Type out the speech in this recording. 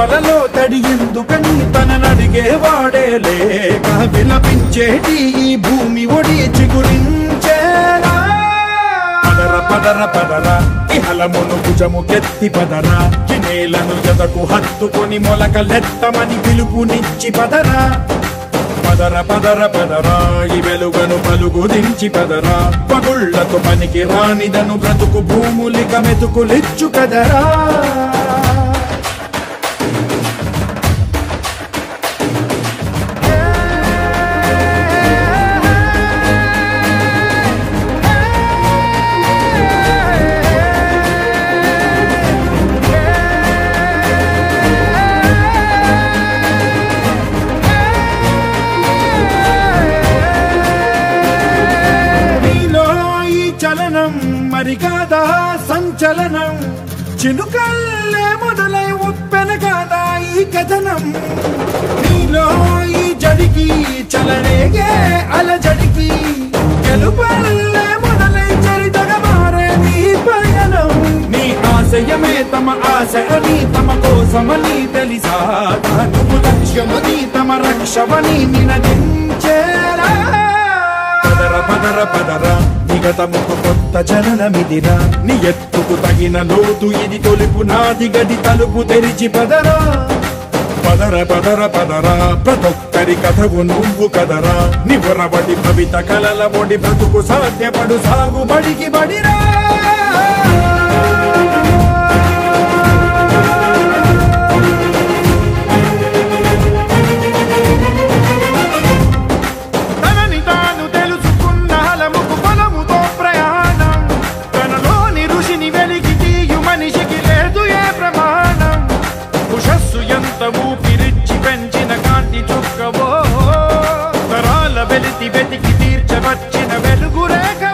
త్వరలో తడి ఎందుకని తననడిగేవాడే లేక విలపించేటి ఈ భూమి ఒడి చిగురించేరా పదర పదర పదర ఇహలమును భుజము కెత్తి పదర ఈ నేలను ఎదకు హత్తుకొని మొలకలెత్తమని పిలుపునిచ్చి పదరా పదర పదర పదర ఈ వెలుగను పలుగు దించి పదర పగుళ్లతో పనికి రానిదను బ్రతుకు భూములిక మెతుకులిచ్చు కదరా నీలో ఈ చలనం మరి కాదా సంచలనం చినుకల్లే మొదలై ఉప్పెన కాదా ఈ కథనం నీలో ఈ జడికి చలనేగే అలజడికి గెలుపల్లే మొదలై చరితగా మారే నీ పయనం నీ ఆశయమే తమ ఆశ అని తమ కోసమని తెలిసా నువ్వు లక్ష్యమని తమ రక్షమని నినదించేరా పదర పదర పదర నిగతముకు కొత్త జననమిదిరా నీ ఎత్తుకు తగిన లోతు ఇది తొలుపు నాది గది తలుపు తెరిచి పదరా పదర పదర పదరా ప్రతొక్కరి కథవు నువ్వు కదరా నివరబడి భవిత కలల ఒడి బ్రతుకు సాధ్యపడు సాగుబడికి బడిరా తనని తాను తెలుసుకున్న హలముకు బలముతో ప్రయాణం తనలోని ఋషిని వెలికి తీయు మనిషికి లేదు ఏ ప్రమాణం ఉషస్సు ఎంత ఊపిరిచ్చి పెంచిన కాంతి చుక్కవో తరాల వెలితి వెతికి తీర్చవచ్చిన వెలుగు రేఖ